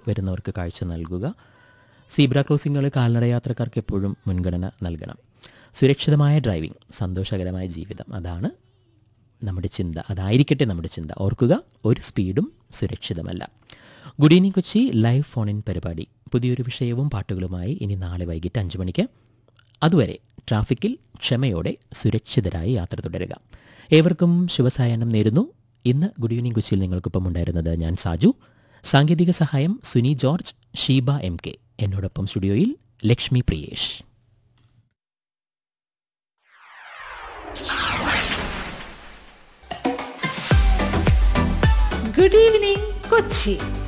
വരുന്നവർക്ക് കാഴ്ച നൽകുക സീബ്ര ക്രോസിങ്ങുകൾ കാൽനട യാത്രക്കാർക്ക് എപ്പോഴും മുൻഗണന നൽകണം സുരക്ഷിതമായ ഡ്രൈവിംഗ് സന്തോഷകരമായ ജീവിതം അതാണ് നമ്മുടെ ചിന്ത അതായിരിക്കട്ടെ നമ്മുടെ ചിന്ത ഓർക്കുക ഒരു സ്പീഡും സുരക്ഷിതമല്ല good evening Kochi live phone in പരിപാടി പുതിയൊരു വിഷയവും പാട്ടുകളുമായി ഇനി നാളെ വൈകിട്ട് അഞ്ച് മണിക്ക് അതുവരെ ട്രാഫിക്കിൽ ക്ഷമയോടെ സുരക്ഷിതരായി യാത്ര തുടരുക ഏവർക്കും ശുഭസായാഹ്നം നേരുന്നു ഇന്ന് ഗുഡ് ഈവനിങ് കൊച്ചിയിൽ നിങ്ങൾക്കൊപ്പം ഉണ്ടായിരുന്നത് ഞാൻ സാജു സാങ്കേതിക സഹായം Suni George Sheeba M K എന്നോടൊപ്പം സ്റ്റുഡിയോയിൽ ലക്ഷ്മി പ്രിയേഷ് ഗുഡ് ഈവനിംഗ് കൊച്ചി